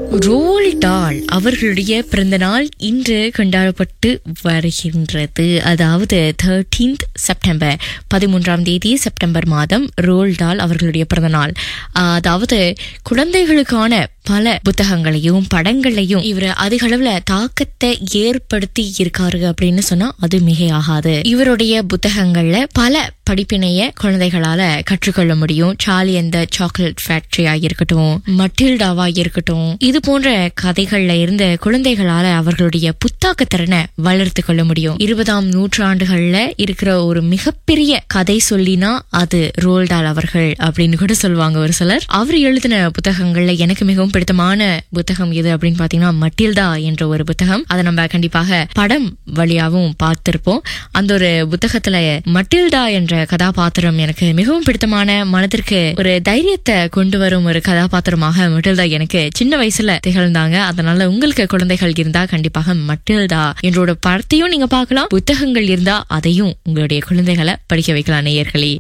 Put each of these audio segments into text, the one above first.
role டால் அவர்களுடைய பிறந்த நாள் இன்று கொண்டாடப்பட்டு வருகின்றது அதாவது தேர்டீன்த் செப்டம்பர் பதிமூன்றாம் தேதி செப்டம்பர் மாதம் ரோல் டால் அவர்களுடைய பிறந்த நாள் அதாவது குழந்தைகளுக்கான பல புத்தகங்களையும் படங்களையும் இவர் அதிக அளவுல தாக்கத்தை ஏற்படுத்தி இருக்காரு அப்படின்னு சொன்னா அது மிகையாகாது இவருடைய புத்தகங்கள்ல பல படிப்பினைய குழந்தைகளால கற்றுக்கொள்ள முடியும் சார்லி அந்த சாக்லேட் ஃபேக்டரியா இருக்கட்டும் மட்டில்டாவா இருக்கட்டும் இது போன்ற கதைகள்ல இருந்து குழந்தைகளால அவர்களுடைய புத்தாக்க திறனை வளர்த்து கொள்ள முடியும் இருபதாம் நூற்றாண்டுகள்ல இருக்கிற ஒரு மிகப்பெரிய கதை சொல்லினா அது ரோல்டால் அவர்கள் அப்படின்னு கூட சொல்லுவாங்க ஒரு சிலர் அவர் எழுதின புத்தகங்கள்ல எனக்கு மிகவும் பிடித்தமான புத்தகம் எது அப்படின்னு பாத்தீங்கன்னா மட்டில்டா என்ற ஒரு புத்தகம் அதை நம்ம கண்டிப்பாக படம் வழியாவும் பார்த்திருப்போம் அந்த ஒரு புத்தகத்துல மட்டில்டா என்ற கதாபாத்திரம் எனக்கு மிகவும் பிடித்தமான மனதிற்கு ஒரு தைரியத்தை கொண்டு வரும் ஒரு கதாபாத்திரமாக மட்டில்டா எனக்கு சின்ன வயசுல திகழ்ந்தாங்க அதனால உங்களுக்கு குழந்தைகள் இருந்தா கண்டிப்பாக மட்டில்டா என்றோட படத்தையும் நீங்க பார்க்கலாம் புத்தகங்கள் இருந்தா அதையும் உங்களுடைய குழந்தைகளை படிக்க வைக்கலாம் நேயர்களே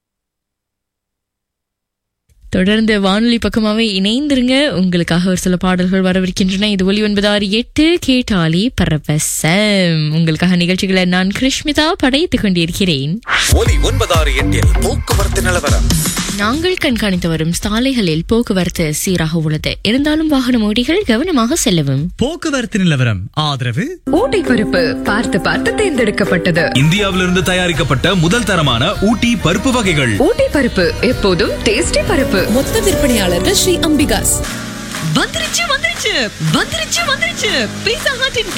தொடர்ந்து வானொலி பக்கமாவே இணைந்திருங்க உங்களுக்காக ஒரு சில பாடல்கள் வரவிருக்கின்றன இது ஒலி ஒன்பது ஆறு எட்டு கேட்டாலி பரவசம் உங்களுக்காக நிகழ்ச்சிகளை நான் கிருஷ்மிதா படைத்துக் கொண்டிருக்கிறேன் ஒலி ஒன்பதாறு எட்டில் போக்குவரத்து நிலவரம் நாங்கள் கண்காணித்து வரும் சாலைகளில் போக்குவரத்து சீராக உள்ளது இருந்தாலும் வாகன ஓடிகள் கவனமாக செல்லவும் போக்குவரத்து நிலவரம் ஆதரவு ஊட்டி பருப்பு பார்த்து பார்த்து தேர்ந்தெடுக்கப்பட்டது இந்தியாவிலிருந்து தயாரிக்கப்பட்ட முதல் தரமான ஊட்டி பருப்பு வகைகள் ஊட்டி பருப்பு எப்போதும் டேஸ்டி பருப்பு மொத்த விற்பனையாளர்கள் ஸ்ரீ அம்பிகாஸ் வந்துருச்சு வந்துருச்சு வந்துருச்சு வந்துருச்சு பீட்சா ஹட்டின்